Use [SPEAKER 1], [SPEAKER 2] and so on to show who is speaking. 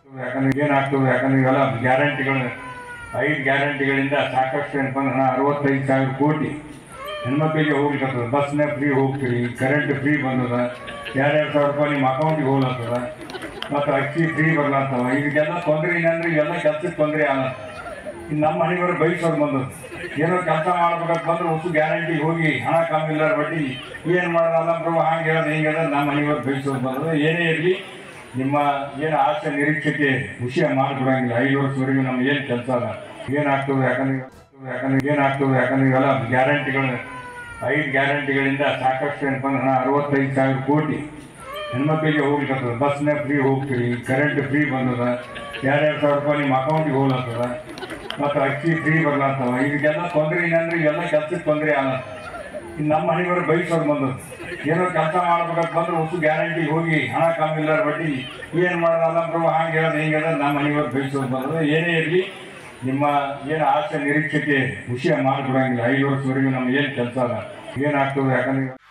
[SPEAKER 1] ಯಾಕಂದ್ರೆ ಏನಾಗ್ತದೆ ಯಾಕಂದ್ರೆ ಇವೆಲ್ಲ ಗ್ಯಾರಂಟಿಗಳು ಐದು ಗ್ಯಾರಂಟಿಗಳಿಂದ ಸಾಕಷ್ಟು ಏನಪ್ಪ ಅಂದ್ರೆ ಹಣ ಅರವತ್ತೈದು ಸಾವಿರ ಕೋಟಿ ಹೆಣ್ಮಕ್ಳಿಗೆ ಹೋಗ್ಲಿಕ್ಕತ್ತದ ಬಸ್ನಾಗ ಫ್ರೀ ಹೋಗ್ತೀರಿ ಕರೆಂಟ್ ಫ್ರೀ ಬಂದದ ಎರಡು ಸಾವಿರ ರೂಪಾಯಿ ನಿಮ್ಮ ಅಕೌಂಟಿಗೆ ಹೋಗ್ಲತ್ತದ ಮತ್ತು ಅಕ್ಕಿ ಫ್ರೀ ಬರ್ಲತ್ತವ ಇದಕ್ಕೆಲ್ಲ ತೊಂದರೆ ಏನಂದ್ರೆ ಇವೆಲ್ಲ ಕೆಲ್ಸಕ್ಕೆ ತೊಂದರೆ ಆಗತ್ತ ಇನ್ನು ನಮ್ಮ ಮನೆಯವರು ಬೈಸೋದು ಬಂದದ್ದು ಏನೋ ಕೆಲಸ ಮಾಡ್ಬೇಕಂತ ಬಂದ್ರೆ ಹೊಸ ಗ್ಯಾರಂಟಿ ಹೋಗಿ ಹಣ ಕಮ್ಮಿ ಇಲ್ಲ ಬಡ್ಡಿ ಏನು ಮಾಡೋದಲ್ಲ ಪ್ರಭು ಹಂಗೆ ಹೇಳೋದು ಹಿಂಗೆ ಹೇಳೋದು ನಮ್ಮ ಮನೆಯವರು ಬೈಸೋದು ಬಂದದ್ದು ಏನೇ ಇರಲಿ ನಿಮ್ಮ ಏನು ಆಸೆ ನಿರೀಕ್ಷೆಗೆ ವಿಷಯ ಮಾಡಿಕೊಡಂಗಿಲ್ಲ ಐದು ವರ್ಷವರೆಗೂ ನಮ್ಗೆ ಏನು ಕೆಲಸ ಅದ ಏನಾಗ್ತದೆ ಯಾಕಂದ್ರೆ ಯಾಕಂದ್ರೆ ಏನಾಗ್ತದೆ ಯಾಕಂದ್ರೆ ಇವೆಲ್ಲ ಗ್ಯಾರಂಟಿಗಳು ಐದು ಗ್ಯಾರಂಟಿಗಳಿಂದ ಸಾಕಷ್ಟು ಏನಪ್ಪ ಅಂದ್ರೆ ಹಣ ಅರವತ್ತೈದು ಸಾವಿರ ಕೋಟಿ ಹೆಣ್ಮಕ್ಳಿಗೆ ಹೋಗ್ಲಿಕ್ಕತ್ತದ ಬಸ್ನಾಗ ಫ್ರೀ ಹೋಗ್ತೀರಿ ಕರೆಂಟ್ ಫ್ರೀ ಬಂದದ ಎರಡು ಸಾವಿರ ರೂಪಾಯಿ ನಿಮ್ಮ ಅಕೌಂಟಿಗೆ ಹೋಗ್ಲತ್ತದ ಮತ್ತು ಅಕ್ಕಿ ಫ್ರೀ ಬರ್ಲತ್ತವ ಇದಕ್ಕೆಲ್ಲ ತೊಂದರೆ ಏನಂದ್ರೆ ಇವೆಲ್ಲ ಕೆಲ್ಸಕ್ಕೆ ತೊಂದರೆ ಆಗತ್ತ ಇನ್ನು ನಮ್ಮ ಮನೆಯವರು ಬೈಸೋದು ಬಂದದ್ದು ಏನೋ ಕೆಲಸ ಮಾಡ್ಬೇಕಂತ ಬಂದ್ರೆ ಹೊಸ ಗ್ಯಾರಂಟಿ ಹೋಗಿ ಹಣ ಕಮ್ಮಿ ಇಲ್ಲ ಬಡ್ಡಿ ಏನು ಮಾಡೋದಲ್ಲ ಪ್ರಭು ಹಂಗೆ ಹೇಳೋದು ಹಿಂಗೆ ಹೇಳೋದು ನಮ್ಮ ಮನೆಯವರು ಬೈಸೋದು ಬಂದದ್ದು ಏನೇ ಇರಲಿ ನಿಮ್ಮ ಏನು ಆಸೆ ನಿರೀಕ್ಷೆಗೆ ವಿಷಯ ಮಾಡಿಕೊಡಂಗಿಲ್ಲ ಐದು ವರ್ಷವರೆಗೂ ನಮ್ಗೆ ಏನು ಕೆಲಸ ಅದ ಏನಾಗ್ತದೆ ಯಾಕಂದ್ರೆ